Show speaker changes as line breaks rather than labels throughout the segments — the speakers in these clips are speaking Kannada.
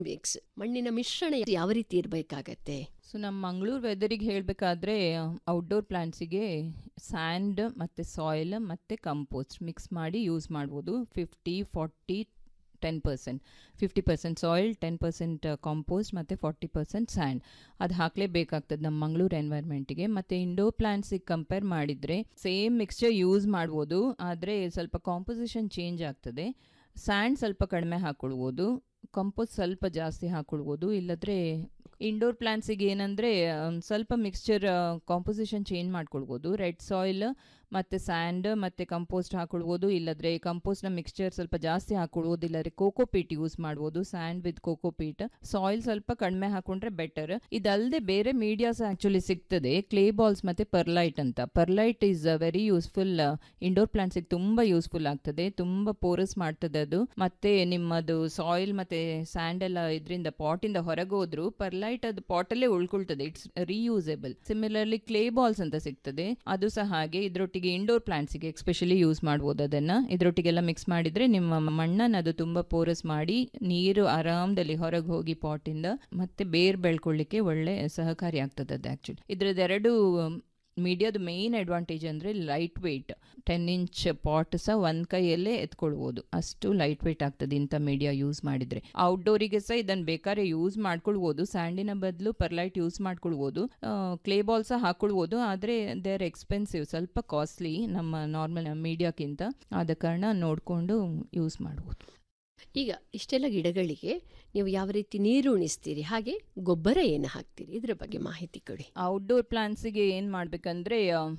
ಮಿಕ್ಸ್ ಮಣ್ಣಿನ ಮಿಶ್ರಣ ಯಾವ ರೀತಿ ಇರಬೇಕಾಗತ್ತೆ
ಸೊ ನಮ್ಮ ಮಂಗಳೂರು ವೆದರಿಗೆ ಹೇಳಬೇಕಾದ್ರೆ ಔಟ್ಡೋರ್ ಪ್ಲಾಂಟ್ಸಿಗೆ ಸ್ಯಾಂಡ್ ಮತ್ತು ಸಾಯಿಲ್ ಮತ್ತು ಕಂಪೋಸ್ಟ್ ಮಿಕ್ಸ್ ಮಾಡಿ ಯೂಸ್ ಮಾಡ್ಬೋದು fifty forty ten percent fifty percent soil ten percent compost ಮತ್ತು ಫಾರ್ಟಿ ಪರ್ಸೆಂಟ್ ಸ್ಯಾಂಡ್ ಅದು ಹಾಕಲೇಬೇಕಾಗ್ತದೆ ನಮ್ಮ ಮಂಗಳೂರು ಎನ್ವೈರ್ಮೆಂಟಿಗೆ ಮತ್ತು ಇಂಡೋರ್ ಪ್ಲಾಂಟ್ಸಿಗೆ ಕಂಪೇರ್ ಮಾಡಿದರೆ ಸೇಮ್ ಮಿಕ್ಸ್ಚರ್ ಯೂಸ್ ಮಾಡ್ಬೋದು ಆದರೆ ಸ್ವಲ್ಪ ಕಾಂಪೋಸಿಷನ್ ಚೇಂಜ್ ಆಗ್ತದೆ ಸ್ಯಾಂಡ್ ಸ್ವಲ್ಪ ಕಡಿಮೆ ಹಾಕ್ಕೊಳ್ಬೋದು ಕಂಪೋಸ್ಟ್ ಸ್ವಲ್ಪ ಜಾಸ್ತಿ ಹಾಕ್ಕೊಳ್ಬೋದು ಇಲ್ಲದ್ರೆ ಇಂಡೋರ್ ಪ್ಲಾಂಟ್ಸಿಗೆ ಏನಂದರೆ ಸ್ವಲ್ಪ ಮಿಕ್ಸ್ಚರ್ ಕಾಂಪೋಸಿಷನ್ ಚೇಂಜ್ ಮಾಡ್ಕೊಳ್ಬೋದು ರೆಡ್ ಸಾಯಿಲ್ ಮತ್ತು ಸ್ಯಾಂಡ್ ಮತ್ತು ಕಂಪೋಸ್ಟ್ ಹಾಕ್ಕೊಳ್ಬೋದು ಇಲ್ಲದ್ರೆ ಕಂಪೋಸ್ಟ್ನ ಮಿಕ್ಸ್ಚರ್ ಸ್ವಲ್ಪ ಜಾಸ್ತಿ ಹಾಕ್ಕೊಳ್ಬೋದು ಇಲ್ಲದ್ರೆ ಕೋಕೋಪೀಟ್ ಯೂಸ್ ಮಾಡ್ಬೋದು ಸ್ಯಾಂಡ್ ವಿತ್ ಕೋಕೋಪೀಟ್ ಸಾಯಿಲ್ ಸ್ವಲ್ಪ ಕಡಿಮೆ ಹಾಕೊಂಡ್ರೆ ಬೆಟರ್ ಇದಲ್ಲದೆ ಬೇರೆ ಮೀಡಿಯಾಸ್ ಆ್ಯಕ್ಚುಲಿ ಸಿಗ್ತದೆ ಕ್ಲೇ ಬಾಲ್ಸ್ ಮತ್ತು ಪರ್ಲೈಟ್ ಅಂತ perlite is very useful indoor ಪ್ಲಾಂಟ್ಸಿಗೆ ತುಂಬ ಯೂಸ್ಫುಲ್ ಆಗ್ತದೆ ತುಂಬ ಪೋರಸ್ ಮಾಡ್ತದೆ ಅದು ಮತ್ತೆ ನಿಮ್ಮದು ಸಾಯಿಲ್ ಮತ್ತು ಸ್ಯಾಂಡ್ ಎಲ್ಲ ಇದರಿಂದ ಪಾಟಿಂದ ಹೊರಗೆ ಹೋದ್ರು ಪರ್ಲೈಟ್ ಅದು ಪಾಟಲ್ಲೇ ಉಳ್ಕೊಳ್ತದೆ it's reusable similarly clay balls ಅಂತ ಸಿಗ್ತದೆ ಅದು ಸಹ ಹಾಗೆ ಇದರೊಟ್ಟಿಗೆ ಇಂಡೋರ್ ಪ್ಲಾಂಟ್ಸಿಗೆ ಎಕ್ಸ್ಪೆಷಲಿ ಯೂಸ್ ಮಾಡ್ಬೋದು ಅದನ್ನು ಇದರೊಟ್ಟಿಗೆಲ್ಲ ಮಿಕ್ಸ್ ಮಾಡಿದರೆ ನಿಮ್ಮ ಮಣ್ಣನ್ನು ಅದು ತುಂಬ ಪೋರಸ್ ಮಾಡಿ ನೀರು ಆರಾಮದಲ್ಲಿ ಹೊರಗೆ ಹೋಗಿ ಪಾಟಿಂದ ಮತ್ತೆ ಬೇರ್ ಬೆಳ್ಕೊಳ್ಳಿಕ್ಕೆ ಒಳ್ಳೆ ಸಹಕಾರಿ ಆಗ್ತದೆ ಅದು ಆ್ಯಕ್ಚುಲಿ ಇದ್ರದ್ದು ಎರಡು ಮೀಡಿಯಾದ ಮೇಯ್ನ್ ಅಡ್ವಾಂಟೇಜ್ ಅಂದರೆ light weight ten inch pot ಸಹ ಒಂದು ಕೈಯಲ್ಲೇ ಎತ್ಕೊಳ್ಬೋದು ಅಷ್ಟು ಲೈಟ್ ವೆಯ್ಟ್ ಆಗ್ತದೆ ಇಂಥ ಮೀಡಿಯಾ ಯೂಸ್ ಮಾಡಿದರೆ ಔಟ್ಡೋರಿಗೆ ಸಹ ಇದನ್ನು ಬೇಕಾದ್ರೆ ಯೂಸ್ ಮಾಡ್ಕೊಳ್ಬೋದು ಸ್ಯಾಂಡಿನ ಬದಲು ಪರ್ಲೈಟ್ ಯೂಸ್ ಮಾಡ್ಕೊಳ್ಬೋದು ಕ್ಲೇ ಬಾಲ್ ಸಹ ಹಾಕ್ಕೊಳ್ಬೋದು ಆದರೆ ದೇ ಆರ್ ಎಕ್ಸ್ಪೆನ್ಸಿವ್ ಸ್ವಲ್ಪ ಕಾಸ್ಟ್ಲಿ ನಮ್ಮ ನಾರ್ಮಲ್ ಮೀಡಿಯಾಕ್ಕಿಂತ ಆದ ಕಾರಣ ನೋಡಿಕೊಂಡು ಯೂಸ್ ಮಾಡ್ಬೋದು
ಈಗ ಇಷ್ಟೆಲ್ಲ ಗಿಡಗಳಿಗೆ ನೀವು ಯಾವ ರೀತಿ ನೀರು ಉಣಿಸ್ತೀರಿ ಹಾಗೆ ಗೊಬ್ಬರ ಏನು ಹಾಕ್ತೀರಿ ಇದ್ರ ಬಗ್ಗೆ ಮಾಹಿತಿ ಕೊಡಿ
ಔಟ್ಡೋರ್ ಪ್ಲಾಂಟ್ಸಿಗೆ ಏನು ಮಾಡಬೇಕಂದ್ರೆ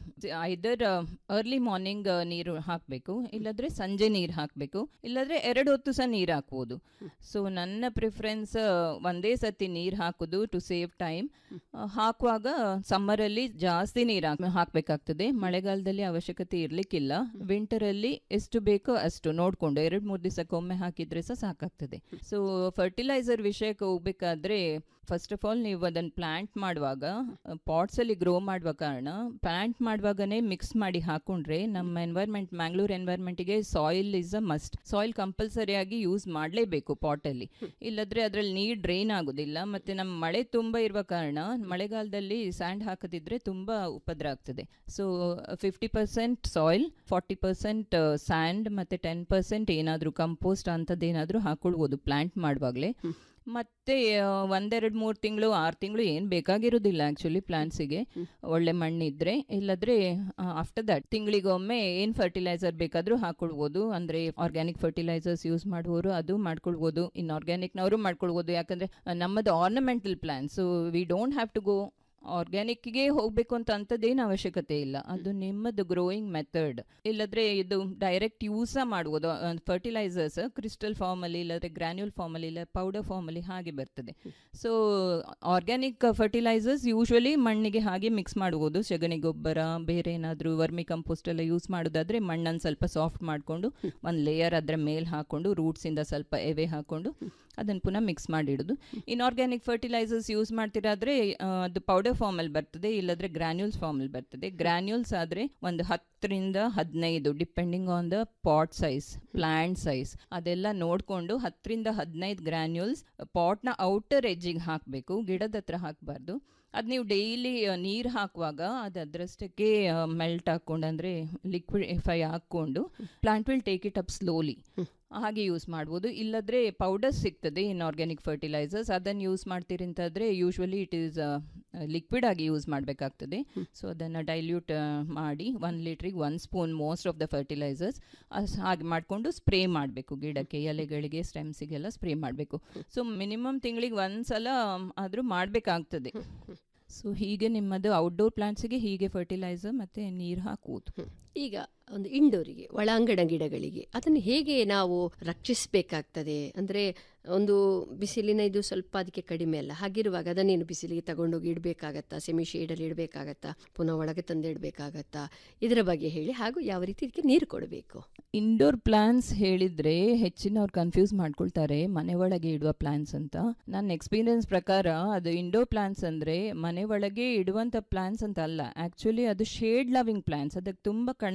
ಐದರ್ ಅರ್ಲಿ ಮಾರ್ನಿಂಗ್ ನೀರು ಹಾಕಬೇಕು ಇಲ್ಲಾಂದರೆ ಸಂಜೆ ನೀರು ಹಾಕಬೇಕು ಇಲ್ಲಾಂದರೆ ಎರಡು ಹೊತ್ತು ಸಹ ನೀರು ಹಾಕ್ಬೋದು ಸೊ ನನ್ನ ಪ್ರಿಫರೆನ್ಸ್ ಒಂದೇ ಸತಿ ನೀರು ಹಾಕೋದು ಟು ಸೇವ್ ಟೈಮ್ ಹಾಕುವಾಗ ಸಮ್ಮರಲ್ಲಿ ಜಾಸ್ತಿ ನೀರು ಹಾಕ್ ಹಾಕಬೇಕಾಗ್ತದೆ ಮಳೆಗಾಲದಲ್ಲಿ ಅವಶ್ಯಕತೆ ಇರಲಿಕ್ಕಿಲ್ಲ ವಿಂಟರಲ್ಲಿ ಎಷ್ಟು ಬೇಕೋ ಅಷ್ಟು ನೋಡಿಕೊಂಡು ಎರಡು ಮೂರು ದಿವಸಕ್ಕೊಮ್ಮೆ ಹಾಕಿದರೆ ಸಹ ಸಾಕಾಗ್ತದೆ ಸೊ ಫರ್ಟಿಲೈಸರ್ ವಿಷಯಕ್ಕೆ ಹೋಗ್ಬೇಕಾದ್ರೆ ಫಸ್ಟ್ ಆಫ್ ಆಲ್ ನೀವು ಅದನ್ನು ಪ್ಲ್ಯಾಂಟ್ ಮಾಡುವಾಗ ಪಾಟ್ಸಲ್ಲಿ ಗ್ರೋ ಮಾಡುವ ಕಾರಣ ಪ್ಲ್ಯಾಂಟ್ ಮಾಡುವಾಗನೇ ಮಿಕ್ಸ್ ಮಾಡಿ ಹಾಕೊಂಡ್ರೆ ನಮ್ಮ ಎನ್ವೈರ್ಮೆಂಟ್ ಮ್ಯಾಂಗ್ಳೂರ್ ಎನ್ವೈರ್ಮೆಂಟಿಗೆ soil is a must soil ಕಂಪಲ್ಸರಿಯಾಗಿ ಯೂಸ್ ಮಾಡಲೇಬೇಕು ಪಾಟಲ್ಲಿ ಇಲ್ಲದ್ರೆ ಅದರಲ್ಲಿ ನೀರು ಡ್ರೈನ್ ಆಗೋದಿಲ್ಲ ಮತ್ತು ನಮ್ಮ ಮಳೆ ತುಂಬ ಇರುವ ಕಾರಣ ಮಳೆಗಾಲದಲ್ಲಿ ಸ್ಯಾಂಡ್ ಹಾಕದಿದ್ರೆ ತುಂಬ ಉಪದ್ರ ಆಗ್ತದೆ so fifty percent soil forty percent sand ಮತ್ತು ಟೆನ್ ಪರ್ಸೆಂಟ್ ಏನಾದರೂ ಕಂಪೋಸ್ಟ್ ಅಂಥದ್ದೇನಾದರೂ ಹಾಕೊಳ್ಬೋದು ಪ್ಲ್ಯಾಂಟ್ ಮಾಡುವಾಗಲೇ ಮತ್ತೆ ಒಂದೆರಡು ಮೂರು ತಿಂಗಳು ಆರು ತಿಂಗಳು ಏನು ಬೇಕಾಗಿರೋದಿಲ್ಲ ಆ್ಯಕ್ಚುಲಿ ಪ್ಲಾಂಟ್ಸಿಗೆ ಒಳ್ಳೆ ಮಣ್ಣಿದ್ರೆ ಇಲ್ಲದ್ರೆ ಆಫ್ಟರ್ ದಟ್ ತಿಂಗಳಿಗೊಮ್ಮೆ ಏನು ಫರ್ಟಿಲೈಸರ್ ಬೇಕಾದರೂ ಹಾಕೊಳ್ಬೋದು ಅಂದರೆ ಆರ್ಗ್ಯಾನಿಕ್ ಫರ್ಟಿಲೈಸರ್ಸ್ ಯೂಸ್ ಮಾಡುವವರು ಅದು ಮಾಡ್ಕೊಳ್ಬೋದು ಇನ್ನು ಆರ್ಗ್ಯಾನಿಕ್ನವರು ಮಾಡ್ಕೊಳ್ಬೋದು ಯಾಕಂದರೆ ನಮ್ಮದು ornamental plant so we don't have to go ಆರ್ಗ್ಯಾನಿಕ್ಗೆ ಹೋಗಬೇಕು ಅಂತ ಅಂಥದ್ದೇನು ಅವಶ್ಯಕತೆ ಇಲ್ಲ ಅದು ನಿಮ್ಮದು ಗ್ರೋಯಿಂಗ್ ಮೆಥಡ್ ಇಲ್ಲದ್ರೆ ಇದು ಡೈರೆಕ್ಟ್ ಯೂಸ ಮಾಡ್ಬೋದು ಫರ್ಟಿಲೈಸರ್ಸ್ ಕ್ರಿಸ್ಟಲ್ ಫಾರ್ಮಲ್ಲಿ ಇಲ್ಲದ್ರೆ ಗ್ರ್ಯಾನ್ಯೂಲ್ ಫಾರ್ಮಲ್ಲಿ ಇಲ್ಲ ಪೌಡರ್ ಫಾರ್ಮಲ್ಲಿ ಹಾಗೆ ಬರ್ತದೆ ಸೊ ಆರ್ಗ್ಯಾನಿಕ್ ಫರ್ಟಿಲೈಸರ್ಸ್ ಯೂಶ್ವಲಿ ಮಣ್ಣಿಗೆ ಹಾಗೆ ಮಿಕ್ಸ್ ಮಾಡ್ಬೋದು ಸಗಣಿ ಗೊಬ್ಬರ ಬೇರೆ ಏನಾದರೂ ವರ್ಮಿ ಕಂಪೋಸ್ಟ್ ಎಲ್ಲ ಯೂಸ್ ಮಾಡೋದಾದರೆ ಮಣ್ಣನ್ನು ಸ್ವಲ್ಪ ಸಾಫ್ಟ್ ಮಾಡಿಕೊಂಡು ಒಂದು ಲೇಯರ್ ಅದರ ಮೇಲೆ ಹಾಕ್ಕೊಂಡು ರೂಟ್ಸಿಂದ ಸ್ವಲ್ಪ ಎವೆ ಹಾಕ್ಕೊಂಡು ಅದನ್ನು ಪುನಃ ಮಿಕ್ಸ್ ಮಾಡಿಡೋದು ಇನ್ಆರ್ಗ್ಯಾನಿಕ್ ಫರ್ಟಿಲೈಸರ್ಸ್ ಯೂಸ್ ಮಾಡ್ತಿರಾದ್ರೆ ಅದು ಪೌಡರ್ ಫಾರ್ಮಲ್ಲಿ ಬರ್ತದೆ ಇಲ್ಲದ್ರೆ ಗ್ರ್ಯಾನ್ಯೂಲ್ಸ್ ಫಾರ್ಮಲ್ಲಿ ಬರ್ತದೆ ಗ್ರ್ಯಾನ್ಯೂಲ್ಸ್ ಆದರೆ ಒಂದು ಹತ್ತರಿಂದ ಹದಿನೈದು depending on the pot size plant size ಅದೆಲ್ಲ ನೋಡಿಕೊಂಡು ಹತ್ತರಿಂದ ಹದಿನೈದು ಗ್ರ್ಯಾನ್ಯೂಲ್ಸ್ ಪಾಟ್ನ ಔಟರ್ ಎಜ್ಜಿಗೆ ಹಾಕಬೇಕು ಗಿಡದ ಹತ್ರ ಹಾಕಬಾರ್ದು ಅದು ನೀವು ಡೈಲಿ ನೀರು ಹಾಕುವಾಗ ಅದು ಅದರಷ್ಟಕ್ಕೆ ಮೆಲ್ಟ್ ಹಾಕ್ಕೊಂಡು ಅಂದರೆ ಲಿಕ್ವಿಡಿಫೈ ಹಾಕ್ಕೊಂಡು plant will take it up slowly ಹಾಗೆ ಯೂಸ್ ಮಾಡ್ಬೋದು ಇಲ್ಲದ್ರೆ ಪೌಡರ್ಸ್ ಸಿಗ್ತದೆ ಇನ್ ಆರ್ಗ್ಯಾನಿಕ್ ಫರ್ಟಿಲೈಸರ್ಸ್ ಅದನ್ನು ಯೂಸ್ ಮಾಡ್ತೀರಿ ಅಂತಂದರೆ ಯೂಶ್ವಲಿ ಇಟ್ ಈಸ್ ಲಿಕ್ವಿಡ್ ಆಗಿ ಯೂಸ್ ಮಾಡಬೇಕಾಗ್ತದೆ ಸೊ ಅದನ್ನು ಡೈಲ್ಯೂಟ್ ಮಾಡಿ ಒನ್ ಲೀಟ್ರಿಗೆ one spoon most of the fertilisers ಹಾಗೆ ಮಾಡಿಕೊಂಡು ಸ್ಪ್ರೇ ಮಾಡಬೇಕು ಗಿಡಕ್ಕೆ ಎಲೆಗಳಿಗೆ ಸ್ಟೆಮ್ಸಿಗೆಲ್ಲ ಸ್ಪ್ರೇ ಮಾಡಬೇಕು ಸೊ ಮಿನಿಮಮ್ ತಿಂಗಳಿಗೆ ಒಂದು ಸಲ ಆದರೂ ಮಾಡಬೇಕಾಗ್ತದೆ ಸೊ ಹೀಗೆ ನಿಮ್ಮದು ಔಟ್ಡೋರ್ ಪ್ಲಾಂಟ್ಸಿಗೆ ಹೀಗೆ ಫರ್ಟಿಲೈಸರ್ ಮತ್ತು ನೀರು ಹಾಕುವುದು
ಈಗ ಒಂದು ಇಂಡೋರಿಗೆ ಒಳಾಂಗಣ ಗಿಡಗಳಿಗೆ ಅದನ್ನು ಹೇಗೆ ನಾವು ರಕ್ಷಿಸಬೇಕಾಗ್ತದೆ ಅಂದರೆ ಒಂದು ಬಿಸಿಲಿನ ಇದು ಸ್ವಲ್ಪ ಅದಕ್ಕೆ ಕಡಿಮೆ ಅಲ್ಲ ಹಾಗಿರುವಾಗ ಅದನ್ನೇನು ಬಿಸಿಲಿಗೆ ತಗೊಂಡೋಗಿ ಇಡಬೇಕಾಗತ್ತಾ ಸೆಮಿ ಶೇಡಲ್ಲಿ ಇಡಬೇಕಾಗತ್ತಾ ಪುನಃ ಒಳಗೆ ತಂದು ಇಡಬೇಕಾಗತ್ತಾ ಇದರ ಬಗ್ಗೆ ಹೇಳಿ ಹಾಗೂ ಯಾವ ರೀತಿ ಇದಕ್ಕೆ ನೀರು ಕೊಡಬೇಕು
ಇಂಡೋರ್ ಪ್ಲಾನ್ಸ್ ಹೇಳಿದ್ರೆ ಹೆಚ್ಚಿನವ್ರು ಕನ್ಫ್ಯೂಸ್ ಮಾಡ್ಕೊಳ್ತಾರೆ ಮನೆ ಒಳಗೆ ಇಡುವ ಪ್ಲಾನ್ಸ್ ಅಂತ ನನ್ನ ಎಕ್ಸ್ಪೀರಿಯನ್ಸ್ ಪ್ರಕಾರ ಅದು ಇಂಡೋರ್ ಪ್ಲಾನ್ಸ್ ಅಂದರೆ ಮನೆ ಒಳಗೆ ಇಡುವಂಥ ಪ್ಲಾನ್ಸ್ ಅಂತ ಅಲ್ಲ ಆ್ಯಕ್ಚುಲಿ ಅದು ಶೇಡ್ ಲವಿಂಗ್ ಪ್ಲಾನ್ಸ್ ಅದಕ್ಕೆ ತುಂಬ ಕಡಿಮೆ ಬಿಸಿಲು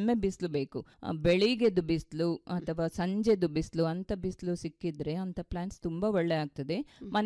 ಬಿಸಿಲು ಬೇಕು ಆ, ಬೆಳಿಗ್ಗೆದ್ದು ಬಿಸಿಲು ಅಥವಾ ಸಂಜೆದು ಬಿಸಿಲು ಅಂತ ಬಿಸಿಲು ಸಿಕ್ಕಿದ್ರೆ ಅಂತ ಪ್ಲಾಂಟ್ಸ್ ತುಂಬಾ ಒಳ್ಳೆ ಆಗ್ತದೆ